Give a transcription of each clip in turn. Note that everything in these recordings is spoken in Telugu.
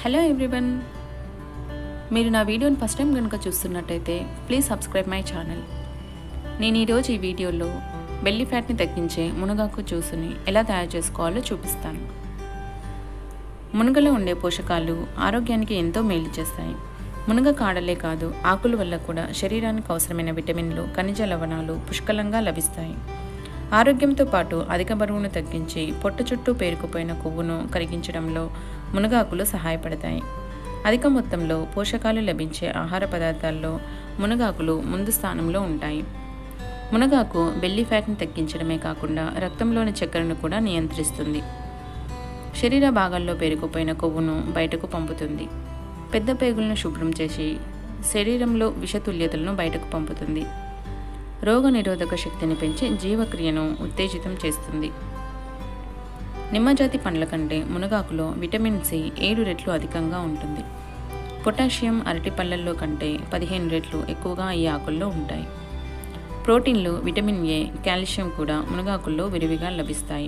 హలో ఎవ్రీవన్ మీరు నా వీడియోని ఫస్ట్ టైం కనుక చూస్తున్నట్టయితే ప్లీజ్ సబ్స్క్రైబ్ మై ఛానల్ నేను ఈరోజు ఈ వీడియోలో బెల్లి ఫ్యాట్ని తగ్గించే మునగాకు జ్యూస్ని ఎలా తయారు చేసుకోవాలో చూపిస్తాను మునగలో ఉండే పోషకాలు ఆరోగ్యానికి ఎంతో మేలు చేస్తాయి మునగ కాడలే కాదు ఆకుల వల్ల కూడా శరీరానికి అవసరమైన విటమిన్లు ఖనిజ లవణాలు పుష్కలంగా లభిస్తాయి ఆరోగ్యంతో పాటు అధిక బరువును తగ్గించి పొట్ట చుట్టూ పేరుకుపోయిన కొవ్వును కరిగించడంలో మునగాకులు సహాయపడతాయి అధిక మొత్తంలో పోషకాలు లభించే ఆహార పదార్థాల్లో మునగాకులు ముందు స్థానంలో ఉంటాయి మునగాకు బెల్లి ఫ్యాట్ని తగ్గించడమే కాకుండా రక్తంలోని చక్కెరను కూడా నియంత్రిస్తుంది శరీర భాగాల్లో పేరుకుపోయిన కొవ్వును బయటకు పంపుతుంది పెద్ద పేగులను శుభ్రం చేసి శరీరంలో విషతుల్యతలను బయటకు పంపుతుంది రోగ నిరోధక శక్తిని పెంచి జీవక్రియను ఉత్తేజితం చేస్తుంది నిమ్మజాతి పండ్ల కంటే మునగాకులో విటమిన్ సి ఏడు రెట్లు అధికంగా ఉంటుంది పొటాషియం అరటి పళ్ళల్లో కంటే పదిహేను రెట్లు ఎక్కువగా ఈ ఆకుల్లో ఉంటాయి ప్రోటీన్లు విటమిన్ ఏ కాల్షియం కూడా మునగాకుల్లో విరివిగా లభిస్తాయి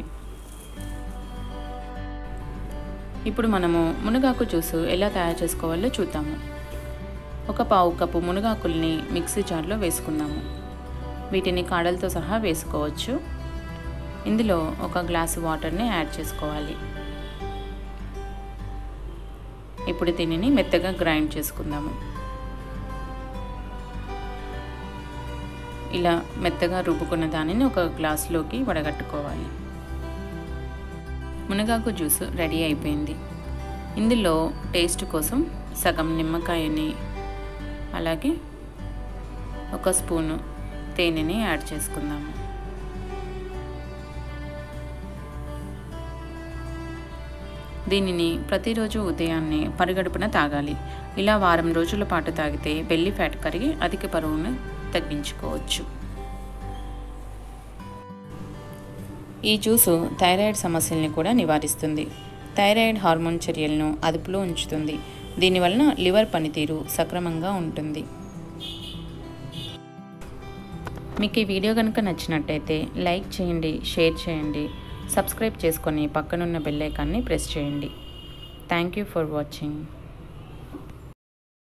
ఇప్పుడు మనము మునగాకు జ్యూస్ ఎలా తయారు చేసుకోవాలో చూద్దాము ఒక పావు కప్పు మునగాకుల్ని మిక్సీ జార్లో వేసుకుందాము వీటిని కాడలతో సహా వేసుకోవచ్చు ఇందులో ఒక గ్లాసు వాటర్ని యాడ్ చేసుకోవాలి ఇప్పుడు దీనిని మెత్తగా గ్రైండ్ చేసుకుందాము ఇలా మెత్తగా రుబ్బుకున్న దానిని ఒక గ్లాసులోకి వడగట్టుకోవాలి మునగాకు జ్యూస్ రెడీ అయిపోయింది ఇందులో టేస్ట్ కోసం సగం నిమ్మకాయని అలాగే ఒక స్పూను తేనెని యాడ్ చేసుకుందాము దీనిని ప్రతిరోజు ఉదయాన్నే పరిగడుపున తాగాలి ఇలా వారం రోజుల పాటు తాగితే బెల్లి ఫ్యాట్ కరిగి అధిక బరువును తగ్గించుకోవచ్చు ఈ జ్యూసు థైరాయిడ్ సమస్యల్ని కూడా నివారిస్తుంది థైరాయిడ్ హార్మోన్ చర్యలను అదుపులో ఉంచుతుంది దీనివలన లివర్ పనితీరు సక్రమంగా ఉంటుంది మీకు ఈ వీడియో కనుక నచ్చినట్టయితే లైక్ చేయండి షేర్ చేయండి సబ్స్క్రైబ్ చేసుకొని పక్కనున్న బెల్ ఐకాన్ని ప్రెస్ చేయండి థ్యాంక్ యూ ఫర్ వాచింగ్